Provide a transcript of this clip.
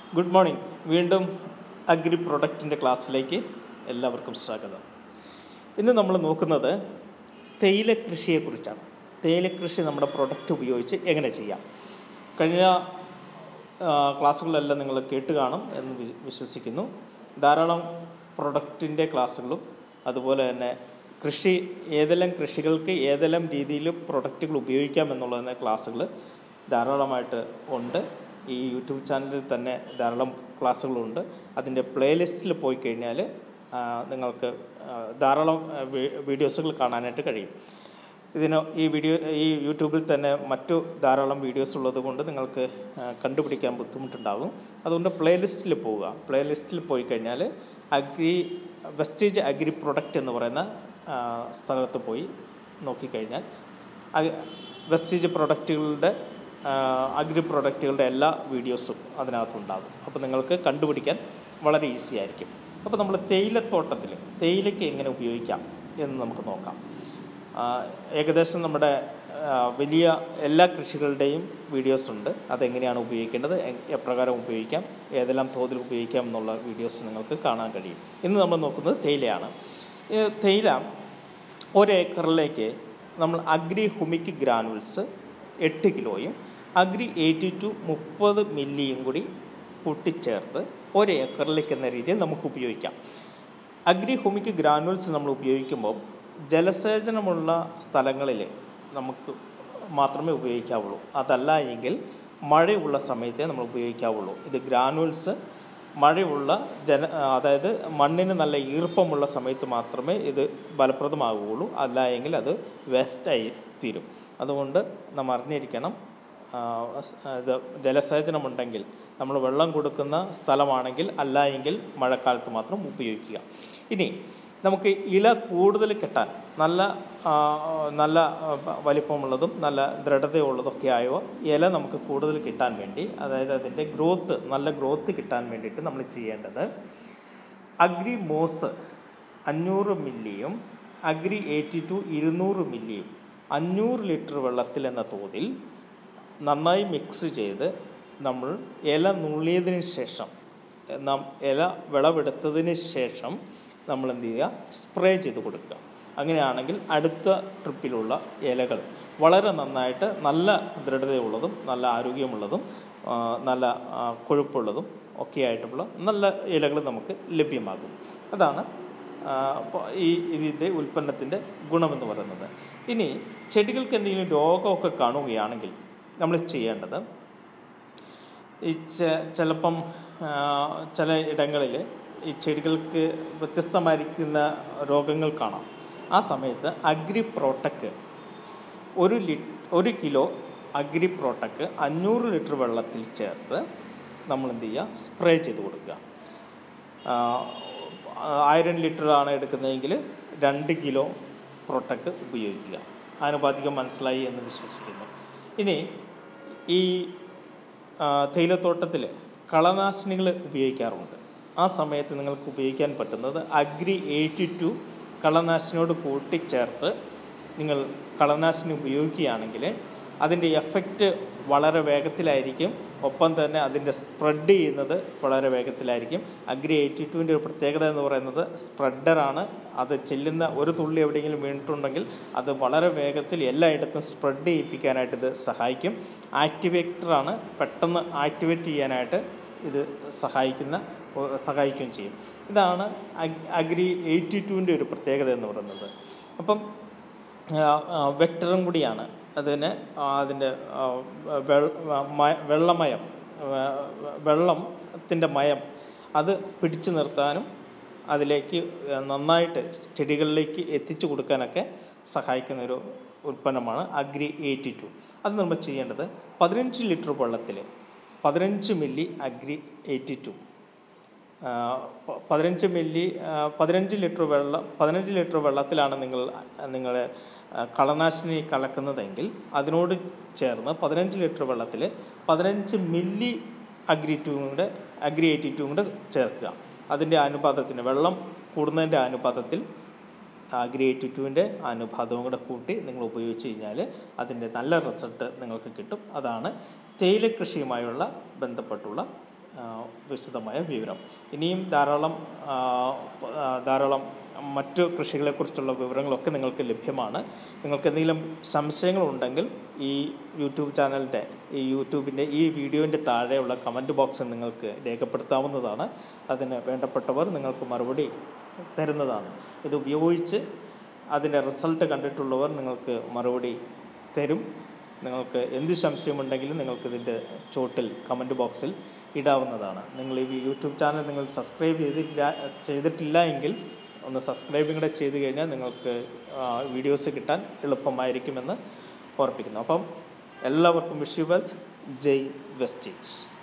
good morning വീണ്ടും agri പ്രൊഡക്റ്റിൻ്റെ ക്ലാസ്സിലേക്ക് എല്ലാവർക്കും സ്വാഗതം ഇന്ന് നമ്മൾ നോക്കുന്നത് തേയില കൃഷിയെക്കുറിച്ചാണ് തേയില കൃഷി നമ്മുടെ പ്രൊഡക്റ്റ് ഉപയോഗിച്ച് എങ്ങനെ ചെയ്യാം കഴിഞ്ഞ ആ, ക്ലാസ്സുകളെല്ലാം നിങ്ങൾ കേട്ട് കാണും എന്ന് വി- വിശ്വസിക്കുന്നു ധാരാളം പ്രൊഡക്റ്റിൻ്റെ ക്ലാസ്സുകളും അതുപോലെ തന്നെ കൃഷി ഏതെല്ലാം കൃഷികൾക്ക് ഏതെല്ലാം രീതിയിൽ പ്രൊഡക്റ്റുകൾ ഉപയോഗിക്കാം എന്നുള്ളതിൻ്റെ ക്ലാസ്സുകൾ ധാരാളമായിട്ട് ഉണ്ട് ഈ യൂട്യൂബ് ചാനലിൽ തന്നെ ധാരാളം ക്ലാസ്സുകളുണ്ട് അതിൻ്റെ പ്ലേലിസ്റ്റിൽ പോയി കഴിഞ്ഞാൽ ആ, നിങ്ങൾക്ക് ആ, ധാരാളം ആ, വീ- വീഡിയോസുകൾ കാണാനായിട്ട് കഴിയും ഇതിന് ഈ വീഡിയോ ഈ യൂട്യൂബിൽ തന്നെ മറ്റു ധാരാളം വീഡിയോസ് ഉള്ളത് കൊണ്ട് നിങ്ങൾക്ക് ആ, കണ്ടുപിടിക്കാൻ ബുദ്ധിമുട്ടുണ്ടാകും അതുകൊണ്ട് പ്ലേലിസ്റ്റിൽ പോവുക പ്ലേലിസ്റ്റിൽ പോയി കഴിഞ്ഞാൽ അഗ്രി വെസ്റ്റേജ് അഗ്രി പ്രൊഡക്റ്റ് എന്ന് പറയുന്ന ആ, സ്ഥലത്ത് പോയി നോക്കിക്കഴിഞ്ഞാൽ അഗ് വെസ്റ്റേജ് പ്രൊഡക്റ്റുകളുടെ അഗ്രി പ്രൊഡക്റ്റുകളുടെ എല്ലാ വീഡിയോസും അതിനകത്തുണ്ടാകും അപ്പോൾ നിങ്ങൾക്ക് കണ്ടുപിടിക്കാൻ വളരെ ഈസി ആയിരിക്കും അപ്പോൾ നമ്മൾ തേയിലത്തോട്ടത്തിൽ തേയിലയ്ക്ക് എങ്ങനെ ഉപയോഗിക്കാം എന്ന് നമുക്ക് നോക്കാം ആ, ഏകദേശം നമ്മുടെ ആ, വലിയ എല്ലാ കൃഷികളുടെയും വീഡിയോസ് ഉണ്ട് അതെങ്ങനെയാണ് ഉപയോഗിക്കേണ്ടത് എ- എപ്രകാരം ഉപയോഗിക്കാം ഏതെല്ലാം തോതിൽ ഉപയോഗിക്കാം എന്നുള്ള വീഡിയോസ് നിങ്ങൾക്ക് കാണാൻ കഴിയും ഇന്ന് നമ്മൾ നോക്കുന്നത് തേയിലയാണ് ഈ തേയില ഒരേക്കറിലേക്ക് നമ്മൾ അഗ്രി ഹുമിക് ഗ്രാനുവൽസ് എട്ട് കിലോയും അഗ്രി എയ്റ്റി ടു മുപ്പത് മില്ലിയും കൂടി കൂട്ടിച്ചേർത്ത് ഒരേക്കറിലേക്ക് എന്ന രീതിയിൽ നമുക്ക് ഉപയോഗിക്കാം അഗ്രി ഹുമിക് ഗ്രാനുവൽസ് നമ്മൾ ഉപയോഗിക്കുമ്പോൾ ജലസേചനമുള്ള സ്ഥലങ്ങളിൽ നമുക്ക് മാത്രമേ ഉപയോഗിക്കാവുള്ളൂ അതല്ല എങ്കിൽ മഴയുള്ള സമയത്തേ നമ്മൾ ഉപയോഗിക്കാവുള്ളൂ ഇത് ഗ്രാനുവൽസ് മഴയുള്ള ജല അതായത് മണ്ണിന് നല്ല ഈർപ്പമുള്ള സമയത്ത് മാത്രമേ ഇത് ഫലപ്രദമാവുകയുള്ളൂ അല്ല എങ്കിൽ അത് വേസ്റ്റായി തീരും അതുകൊണ്ട് നമ്മൾ അറിഞ്ഞിരിക്കണം ആ, സ്- ഇത് ജലസേചനമുണ്ടെങ്കിൽ നമ്മൾ വെള്ളം കൊടുക്കുന്ന സ്ഥലമാണെങ്കിൽ അല്ല എങ്കിൽ മഴക്കാലത്ത് മാത്രം ഉപയോഗിക്കുക ഇനി നമുക്ക് ഇല കൂടുതൽ കിട്ടാൻ നല്ല ആ, നല്ല ആ, വലിപ്പമുള്ളതും നല്ല ദൃഢതയുള്ളതൊക്കെ ആയോ ഇല നമുക്ക് കൂടുതൽ കിട്ടാൻ വേണ്ടി അതായത് അതിൻ്റെ ഗ്രോത്ത് നല്ല ഗ്രോത്ത് കിട്ടാൻ വേണ്ടിയിട്ട് നമ്മൾ ചെയ്യേണ്ടത് അഗ്രി മോസ് അഞ്ഞൂറ് മില്ലിയും അഗ്രി എയ്റ്റി ടു ഇരുന്നൂറ് മില്ലിയും അഞ്ഞൂറ് ലിറ്റർ വെള്ളത്തിൽ എന്ന തോതിൽ നന്നായി മിക്സ് ചെയ്ത് നമ്മൾ ഇല നുള്ളിയതിന് ശേഷം നാം ഇല വിളവെടുത്തതിന് ശേഷം നമ്മൾ എന്ത് ചെയ്യുക സ്പ്രേ ചെയ്ത് കൊടുക്കുക അങ്ങനെയാണെങ്കിൽ അടുത്ത ട്രിപ്പിലുള്ള ഇലകൾ വളരെ നന്നായിട്ട് നല്ല ദൃഢതയുള്ളതും നല്ല ആരോഗ്യമുള്ളതും ആ, നല്ല ആ, കൊഴുപ്പുള്ളതും ഒക്കെ ആയിട്ടുള്ള നല്ല ഇലകൾ നമുക്ക് ലഭ്യമാകും അതാണ് ആ, അപ്പോൾ ഈ ഇതിൻ്റെ ഉൽപ്പന്നത്തിൻ്റെ ഗുണമെന്ന് പറയുന്നത് ഇനി ചെടികൾക്ക് എന്തെങ്കിലും രോഗമൊക്കെ കാണുകയാണെങ്കിൽ നമ്മൾ ചെയ്യേണ്ടത് ഈ ചെ- ചിലപ്പം ആ, ചില ഇടങ്ങളിൽ ഈ ചെടികൾക്ക് വ്യത്യസ്തമായിരിക്കുന്ന രോഗങ്ങൾ കാണാം ആ സമയത്ത് അഗ്രി പ്രോട്ടക്ക് ഒരു ലി ഒരു കിലോ അഗ്രി പ്രോട്ടക്ക് അഞ്ഞൂറ് ലിറ്റർ വെള്ളത്തിൽ ചേർത്ത് നമ്മൾ എന്ത് ചെയ്യുക സ്പ്രേ ചെയ്ത് കൊടുക്കുക ആ, ആയിരം ലിറ്റർ ആണ് എടുക്കുന്നതെങ്കിൽ രണ്ട് കിലോ പ്രൊട്ടക്ക് ഉപയോഗിക്കുക ആനുപാതികം മനസ്സിലായി എന്ന് വിശ്വസിക്കുന്നു ഇനി ഈ ആ, തേയിലത്തോട്ടത്തിൽ കളനാശിനികൾ ഉപയോഗിക്കാറുണ്ട് ആ സമയത്ത് നിങ്ങൾക്ക് ഉപയോഗിക്കാൻ പറ്റുന്നത് അഗ്രി എയ്റ്റി ടു കളനാശിനിയോട് കൂട്ടിച്ചേർത്ത് നിങ്ങൾ കളനാശിനി ഉപയോഗിക്കുകയാണെങ്കിൽ അതിൻ്റെ എഫക്റ്റ് വളരെ വേഗത്തിലായിരിക്കും ഒപ്പം തന്നെ അതിൻ്റെ സ്പ്രെഡ് ചെയ്യുന്നത് വളരെ വേഗത്തിലായിരിക്കും അഗ്രി എയ്റ്റി ടുവിൻ്റെ ഒരു പ്രത്യേകത എന്ന് പറയുന്നത് സ്പ്രെഡറാണ് അത് ചെല്ലുന്ന ഒരു തുള്ളി എവിടെയെങ്കിലും വീണിട്ടുണ്ടെങ്കിൽ അത് വളരെ വേഗത്തിൽ എല്ലായിടത്തും സ്പ്രെഡ് ചെയ്യിപ്പിക്കാനായിട്ട് ഇത് സഹായിക്കും ആക്ടിവേറ്ററാണ് പെട്ടെന്ന് ആക്ടിവേറ്റ് ചെയ്യാനായിട്ട് ഇത് സഹായിക്കുന്ന സഹായിക്കുകയും ചെയ്യും ഇതാണ് അഗ് അഗ്രി എയ്റ്റി ടുവിൻ്റെ ഒരു പ്രത്യേകത എന്ന് പറയുന്നത് അപ്പം വെക്ടറും കൂടിയാണ് അതിന് അതിൻ്റെ ആ, വെൾ- മ- വെള്ളമയം ആ, വെള്ളത്തിൻ്റെ മയം അത് പിടിച്ചു നിർത്താനും അതിലേക്ക് നന്നായിട്ട് ചെടികളിലേക്ക് എത്തിച്ചു കൊടുക്കാനൊക്കെ സഹായിക്കുന്ന ഒരു ഉൽപ്പന്നമാണ് അഗ്രി എയ്റ്റി ടു അത് നമ്മൾ ചെയ്യേണ്ടത് പതിനഞ്ച് ലിറ്റർ വെള്ളത്തിൽ പതിനഞ്ച് മില്ലി അഗ്രി എയ്റ്റി ടു ആ, പ- പതിനഞ്ച് മില്ലി ആ, പതിനഞ്ച് ലിറ്റർ വെള്ളം പതിനഞ്ച് ലിറ്റർ വെള്ളത്തിലാണ് നിങ്ങൾ നിങ്ങൾ ആ, കളനാശിനി കലക്കുന്നതെങ്കിൽ അതിനോട് ചേർന്ന് പതിനഞ്ച് ലിറ്റർ വെള്ളത്തിൽ പതിനഞ്ച് മില്ലി അഗ്രി ടൂവും കൂടെ അഗ്രി എയ്റ്റി ടൂവും കൂടെ ചേർക്കുക അതിൻ്റെ അനുപാതത്തിന് വെള്ളം കൂടുന്നതിൻ്റെ അനുപാതത്തിൽ അഗ്രി എയ്റ്റി ടുവിൻ്റെ അനുപാതവും കൂടെ കൂട്ടി നിങ്ങൾ ഉപയോഗിച്ച് കഴിഞ്ഞാൽ അതിൻ്റെ നല്ല റിസൾട്ട് നിങ്ങൾക്ക് കിട്ടും അതാണ് തേയില കൃഷിയുമായുള്ള ബന്ധപ്പെട്ടുള്ള ആ, വിശദമായ വിവരം ഇനിയും ധാരാളം ആ, പ- ആ, ധാരാളം മറ്റു കൃഷികളെക്കുറിച്ചുള്ള വിവരങ്ങളൊക്കെ നിങ്ങൾക്ക് ലഭ്യമാണ് നിങ്ങൾക്ക് എന്തെങ്കിലും സംശയങ്ങളുണ്ടെങ്കിൽ ഈ യൂട്യൂബ് ചാനലിൻ്റെ ഈ യൂട്യൂബിൻ്റെ ഈ വീഡിയോൻ്റെ താഴെയുള്ള കമൻറ്റ് ബോക്സിൽ നിങ്ങൾക്ക് രേഖപ്പെടുത്താവുന്നതാണ് അതിന് വേണ്ടപ്പെട്ടവർ നിങ്ങൾക്ക് മറുപടി തരുന്നതാണ് ഇത് ഉപയോഗിച്ച് അതിൻ്റെ റിസൾട്ട് കണ്ടിട്ടുള്ളവർ നിങ്ങൾക്ക് മറുപടി തരും നിങ്ങൾക്ക് എന്ത് സംശയമുണ്ടെങ്കിലും നിങ്ങൾക്ക് ഇതിൻ്റെ ചോട്ടിൽ കമൻറ്റ് ബോക്സിൽ ഇടാവുന്നതാണ് നിങ്ങൾ ഈ യൂട്യൂബ് ചാനൽ നിങ്ങൾ സബ്സ്ക്രൈബ് ചെയ്തില്ല ചെയ്തിട്ടില്ല എങ്കിൽ ഒന്ന് സബ്സ്ക്രൈബും കൂടെ ചെയ്ത് കഴിഞ്ഞാൽ നിങ്ങൾക്ക് വീഡിയോസ് കിട്ടാൻ എളുപ്പമായിരിക്കുമെന്ന് ഓർപ്പിക്കുന്നു അപ്പം എല്ലാവർക്കും wish you wealth Jai Vestige